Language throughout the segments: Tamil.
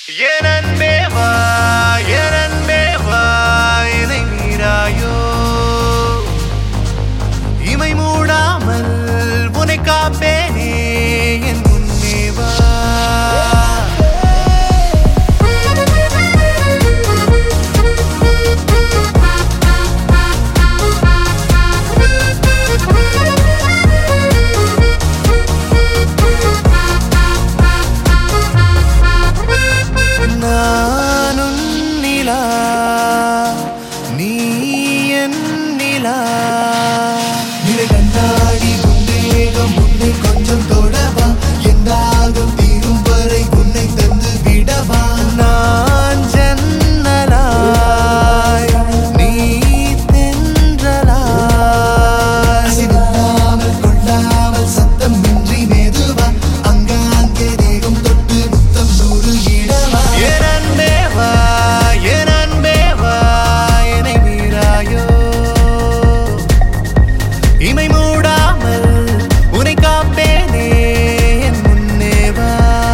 என் அன்பே வா என் அன்பே வா என்னை மீறாயோ இமை மூடாமல் உனை காப்பேனே என் முன்னே வா நானும் நிலா நீ என் நிலா நிலை கண்ணாடி உந்தேகம் உன்னை கொஞ்சம் தொடவா என் தாகம் தீரும் வரை உன்னை தந்து விடவா நான் ஜன்னலாய் நீ தென்றலாய் அசிவில்லாமல் கொள்ளாமல் சத்தம் இன்றி மெதுவா அங்காங்கே தேகம் தொட்டு முத்தம் நூறு இடவா என் அன்பே வா என் அன்பே வா என்னை மீறாயோ இமை மூடாமல் உனை காப்பேனே என் முன்னே வா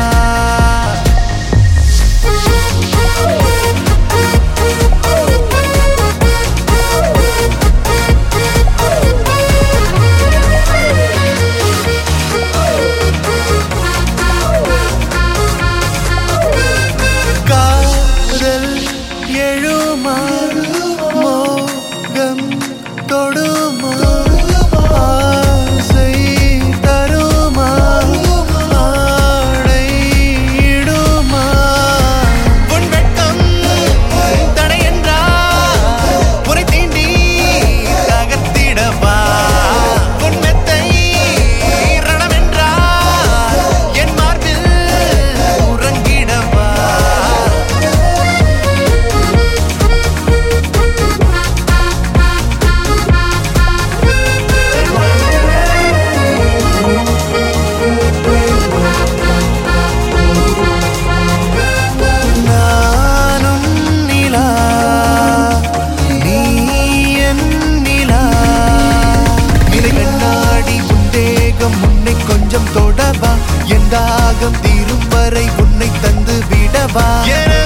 காதல் எழுமா மோகம் தொடுமா ஆசை தருமா ஆடை இடுமா உன் வெட்கம் தடை என்றால் உரை தீண்டி தகர்த்திடவா உன் மெத்தை ரணமென்றால் என் மார்பில் உறங்கிடவா நானும் நிலா நீ என் நிலா நிலை கண்ணாடி உன் தேகம் உன்னை கொஞ்சம் தொடவா என் தாகம் தீரும் வரை உன்னை தந்து விடவா என